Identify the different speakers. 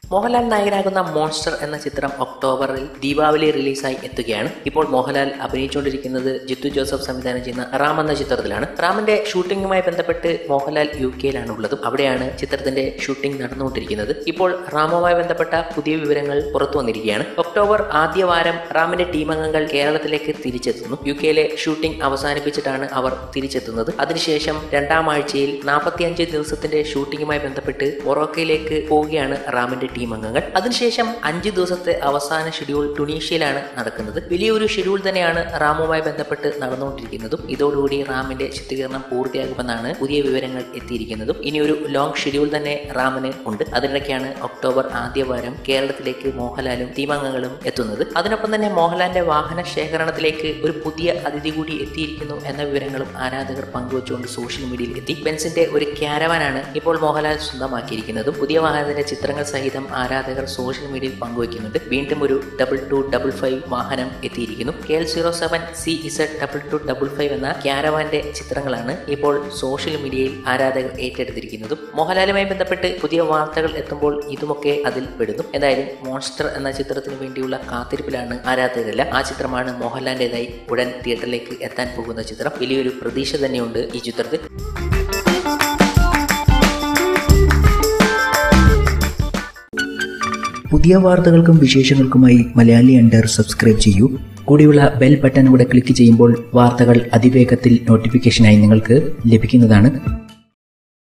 Speaker 1: മോഹൻലാൽ നായകനാകുന്ന മോൺസ്റ്റർ എന്ന ചിത്രം ഒക്ടോബറിൽ ദീപാവലി റിലീസായി എത്തുകയാണ് ഇപ്പോൾ മോഹൻലാൽ അഭിനയിച്ചുകൊണ്ടിരിക്കുന്നത് ജിത്തു ജോസഫ് സംവിധാനം ചെയ്യുന്ന റാം എന്ന ചിത്രത്തിലാണ് റാമിന്റെ ഷൂട്ടിംഗുമായി ബന്ധപ്പെട്ട് മോഹൻലാൽ യു കെയിലാണ് ഉള്ളതും അവിടെയാണ് ചിത്രത്തിന്റെ ഷൂട്ടിംഗ് നടന്നുകൊണ്ടിരിക്കുന്നത് ഇപ്പോൾ റാമുമായി ബന്ധപ്പെട്ട പുതിയ വിവരങ്ങൾ പുറത്തു വന്നിരിക്കുകയാണ് ഒക്ടോബർ ആദ്യ വാരം റാമിന്റെ ടീം അംഗങ്ങൾ കേരളത്തിലേക്ക് തിരിച്ചെത്തുന്നു യു കെയിലെ ഷൂട്ടിംഗ് അവസാനിപ്പിച്ചിട്ടാണ് അവർ തിരിച്ചെത്തുന്നത് അതിനുശേഷം രണ്ടാം ആഴ്ചയിൽ നാൽപ്പത്തിയഞ്ച് ദിവസത്തിന്റെ ഷൂട്ടിംഗുമായി ബന്ധപ്പെട്ട് മൊറോക്കയിലേക്ക് പോവുകയാണ് റാമിന്റെ ടീം അംഗങ്ങൾ അതിനുശേഷം അഞ്ച് ദിവസത്തെ അവസാന ഷെഡ്യൂൾ ടുണീഷ്യയിലാണ് നടക്കുന്നത് വലിയൊരു ഷെഡ്യൂൾ തന്നെയാണ് റാമുമായി ബന്ധപ്പെട്ട് നടന്നുകൊണ്ടിരിക്കുന്നതും ഇതോടുകൂടി റാമിന്റെ ചിത്രീകരണം പൂർത്തിയാകുമെന്നാണ് പുതിയ വിവരങ്ങൾ എത്തിയിരിക്കുന്നതും ഇനി ഒരു ലോങ് ഷെഡ്യൂൾ തന്നെ റാമിന് ഉണ്ട് അതിനിടയ്ക്കാണ് ഒക്ടോബർ ആദ്യ വാരം കേരളത്തിലേക്ക് മോഹൻലാലും ടീമംഗങ്ങളും എത്തുന്നത് അതിനൊപ്പം തന്നെ മോഹൻലാലിന്റെ വാഹന ശേഖരണത്തിലേക്ക് ഒരു പുതിയ അതിഥി കൂടി എത്തിയിരിക്കുന്നു എന്ന വിവരങ്ങളും ആരാധകർ പങ്കുവച്ചുകൊണ്ട് സോഷ്യൽ മീഡിയയിൽ എത്തി ബെൻസിന്റെ ഒരു ക്യാരവാനാണ് ഇപ്പോൾ മോഹൻലാൽ സ്വന്തമാക്കിയിരിക്കുന്നതും പുതിയ വാഹനത്തിന്റെ ചിത്രങ്ങൾ സഹിതം ആരാധകർ സോഷ്യൽ മീഡിയയിൽ പങ്കുവയ്ക്കുന്നുണ്ട് വീണ്ടും ഒരു ഡബിൾ ടു ഡബിൾ ഫൈവ് വാഹനം എത്തിയിരിക്കുന്നു K L zero seven C Z double two double five എന്ന ക്യാരവാന്റെ ചിത്രങ്ങളാണ് ഇപ്പോൾ സോഷ്യൽ മീഡിയയിൽ ആരാധകർ ഏറ്റെടുത്തിരിക്കുന്നതും മോഹൻലാലുമായി ബന്ധപ്പെട്ട് പുതിയ വാർത്തകൾ എത്തുമ്പോൾ ഇതുമൊക്കെ അതിൽ പെടുന്നു എന്തായാലും മോൺസ്റ്റർ എന്ന ചിത്രത്തിന് വേണ്ടിയുള്ള കാത്തിരിപ്പിലാണ് ആരാധകരെല്ലാം ആ ചിത്രമാണ് മോഹൻലാലിൻ്റെതായി ഉടൻ തിയേറ്ററിലേക്ക് എത്താൻ പോകുന്ന ചിത്രം വലിയൊരു പ്രതീക്ഷ തന്നെയുണ്ട് ഈ ചിത്രത്തിൽ
Speaker 2: പുതിയ വാർത്തകൾക്കും വിശേഷങ്ങൾക്കുമായി മലയാളി അണ്ടർ സബ്സ്ക്രൈബ് ചെയ്യൂ കൂടിയുള്ള ബെൽ ബട്ടൺ കൂടെ ക്ലിക്ക് ചെയ്യുമ്പോൾ വാർത്തകൾ അതിവേഗത്തിൽ നോട്ടിഫിക്കേഷനായി നിങ്ങൾക്ക് ലഭിക്കുന്നതാണ്